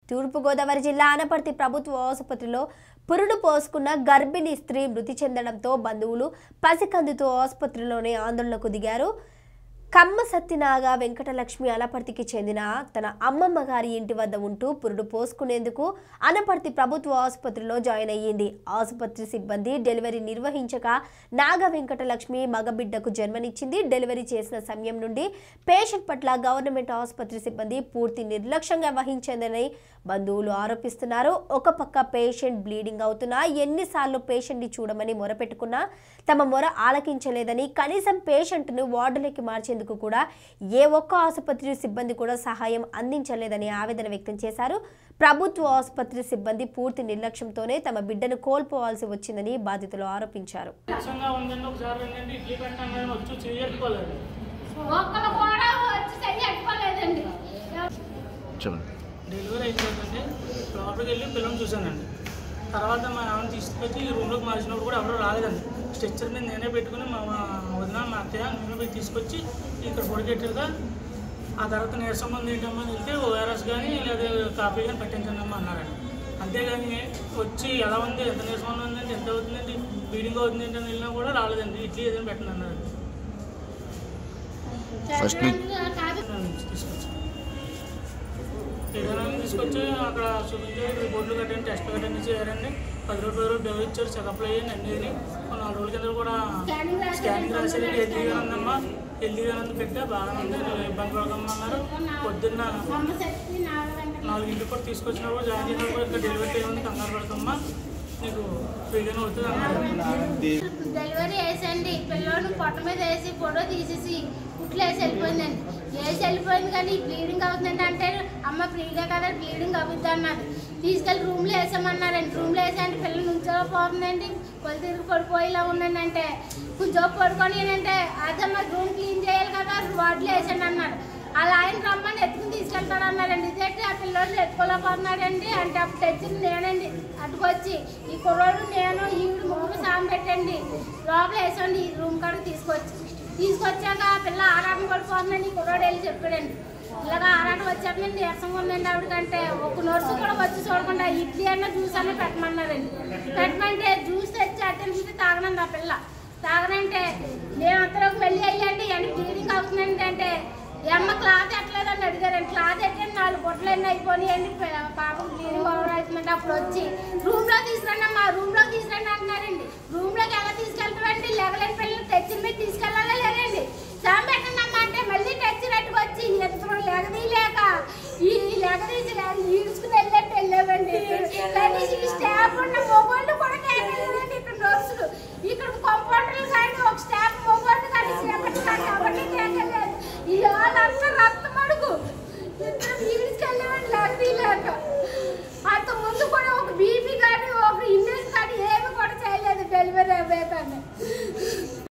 తూర్పుగోదావరి జిల్లా ఆనపర్తి ప్రభుత్వ ఆసుపత్రిలో పురుడు పోసుకున్న గర్భిణీ స్త్రీ మృతి చెందడంతో బంధువులు పసికందుతో ఆసుపత్రిలోనే ఆందోళనకు దిగారు కమ్మ సత్యనాగ వెంకటలక్ష్మి అనపర్తికి చెందిన తన అమ్మమ్మ గారి ఇంటి వద్ద ఉంటూ పురుడు పోసుకునేందుకు అనపర్తి ప్రభుత్వ ఆసుపత్రిలో జాయిన్ అయ్యింది ఆసుపత్రి సిబ్బంది డెలివరీ నిర్వహించక నాగ వెంకటలక్ష్మి మగబిడ్డకు జన్మనిచ్చింది డెలివరీ చేసిన సమయం నుండి పేషెంట్ పట్ల గవర్నమెంట్ ఆసుపత్రి సిబ్బంది పూర్తి నిర్లక్ష్యంగా వహించిందని బంధువులు ఆరోపిస్తున్నారు ఒక పక్క పేషెంట్ బ్లీడింగ్ అవుతున్నా ఎన్నిసార్లు పేషెంట్ని చూడమని మొరపెట్టుకున్నా తమ మొర ఆలకించలేదని కనీసం పేషెంట్ను వార్డులోకి మార్చేందుకు కూడా ఏ ఒక్క ఆసుపత్రి సిబ్బంది కూడా సహాయం అందించలేదని ఆవేదన వ్యక్తం చేశారు ప్రభుత్వ ఆసుపత్రి సిబ్బంది పూర్తి నిర్లక్ష్యంతోనే తమ బిడ్డను కోల్పోవాల్సి వచ్చిందని బాధితులు ఆరోపించారు నీరసంగా ఉందండి ఒకసారి ఏంటంటే ఇడ్లీ పెట్టాను కానీ వచ్చి చేయట్టుకోలేదు ఒక్కరు కూడా వచ్చి చెయ్యి అట్టుకోలేదండి చెప్పండి డెలివరీ అయిపోయిందండి లోపలికి వెళ్ళి పిల్లల్ని చూశానండి తర్వాత మా ఆమెను తీసుకొచ్చి ఈ రూమ్లోకి మార్చినప్పుడు కూడా ఎవరు రాలేదండి స్ట్రెచ్చర్ మీద నేనే పెట్టుకుని మా మా వదిన మా అత్తయ్య నేనే పోయి తీసుకొచ్చి ఇక్కడ పొడిగెట్టుగా ఆ తర్వాత నీరసం ఉంది ఏంటమ్మా అని వెళ్తే ఓఆర్ఎస్ కానీ లేదా కాఫీ కానీ పట్టించండి అమ్మా అన్నారండి అంతేగాని వచ్చి ఎలా ఉంది ఎంత నీరసం ఉందండి ఎంత అవుతుందండి బీడింగ్ అవుతుంది ఏంటని వెళ్ళినా కూడా రాలేదండి ఇడ్లీ ఏదైనా పెట్టండి అన్నారండి First ని- కాదు నుంచి తీసుకొచ్చాను ఏదైనా తీసుకొచ్చి అక్కడ చూపించి రిపోర్ట్లు కట్టండి టెస్ట్ కట్టండి చేయారండి పది రోజులు పది రోజులు డెలివరీ ఇచ్చారు చెకప్లు అయ్యాయి అన్ని అయ్యాయి. ఒక నాలుగు రోజుల కింద కూడా స్కానింగ్ రాశారు. స్కానింగ్ రాశారు హెల్దీగా ఉందమ్మా హెల్దీగా ఉంది పెట్టా బాగానే ఉంది నువ్వు ఇబ్బంది పడకమ్మా అన్నారు పొద్దున్న అమ్మ శక్తి నాగరంగ నాలుగింటికి కూడా తీసుకొచ్చినప్పుడు జాయిన్ చేసినప్పుడు ఇంకా డెలివరీ టైం ఉంది కంగారు పడకమ్మా నీకు ఫ్రీగానే అవుతుంది అన్నారు డెలివరీ వేసండి పిల్లోని పొట్ట మీద వేసి ఫోటో తీసేసి కుట్లు వేసి వెళ్ళిపోయిందండి వేసి వెళ్ళిపోయింది కానీ బ్లీడింగ్ అవుతుందండి అంటే అమ్మ ఫ్రీగా కదా బ్లీడింగ్ అవుద్ది అన్నారు తీసుకెళ్ళి రూమ్లో వేసామన్నారండి రూమ్లో వేసండి పిల్లలు నుంచో పోతుందండి కొలు తిరిగి పడిపోయేలా ఉందండి అంటే కొంచెం పడుకొని ఏంటంటే అదే మరి రూమ్ క్లీన్ చేయాలి కదా వార్డులో వేసండి అన్నారు అలా ఆయన రమ్మని ఎత్తుకుని తీసుకెళ్తాడు అన్నారండి ఇదేంటి ఆ పిల్లోడు ఎత్తుకోలేకపోతున్నాడండి అంటే అప్పుడు తెచ్చింది నేనండి అటుకొచ్చి ఈ కుర్రోడు నేను ఈవిడ ముగ్గురు సాయం పెట్టండి లోపల వేసండి ఈ రూమ్ కాడికి తీసుకొచ్చి తీసుకొచ్చాక ఆ పిల్ల ఆరాటం పడిపోతుందని ఈ కుర్రోడు వెళ్ళి చెప్పాడండి ఇలాగ ఆరాటం వచ్చాక నీరసంగా ఉందండి ఆవిడకంటే ఒక నర్సు కూడా వచ్చి చూడకుండా ఇడ్లీ అన్న జ్యూస్ అన్న పెట్టమన్నారండి పెట్టమంటే జ్యూస్ తెచ్చి అటెండ్ తాగనండి ఆ పిల్ల తాగనంటే నేను అంతలోకి వెళ్ళి అయ్యండి అని బ్లీడింగ్ అవుతుందండి అంటే ఈ అమ్మ క్లాత్ ఎట్లేదని అడిగారండి క్లాత్ ఎట్టే నాలుగు పొట్లు ఎన్ని అయిపోయినాయండి ప- పాపం బ్లీడింగ్ ఓవర్ అవుతుందంటే అప్పుడు వచ్చి రూమ్ లో తీసుకురండి అమ్మా రూమ్ లో తీసుకురండి అంటున్నారండి రూమ్ లోకి ఎలా తీసుకెళ్తామండి లెగలేని పిల్లలు తెచ్చిన మీద తీసుకెళ్ళాలా లేదండి సాయం పెట్టండి అమ్మా అంటే మళ్ళీ తెచ్చినట్టుకు వచ్చి ఇద్దరు లెగదీయలేక ఈ లెగదీసి ఈడ్చుకుని వెళ్ళట్టు వెళ్ళామండి కనీసం ఈ స్టాఫ్ ఉన్న మొగోళ్ళు కూడా తేగలేదండి ఇక్కడ నర్సులు ఇక్కడ కాంపౌండర్లు కానీ ఒక స్టాఫ్ మొగోళ్ళు కానీ సేపటి కానీ ఎవరిని తేగలేదు ఈ వాళ్ళంతా రక్తం అడుగు ఇద్దరు ఈడ్చుకెళ్ళామండి లెగదీయలేక అంత ముందు కూడా ఒక బీపీ కానీ ఒక ఇండస్ కానీ ఏమి కూడా చేయలేదు డెలివరీ అవ్వే కానీ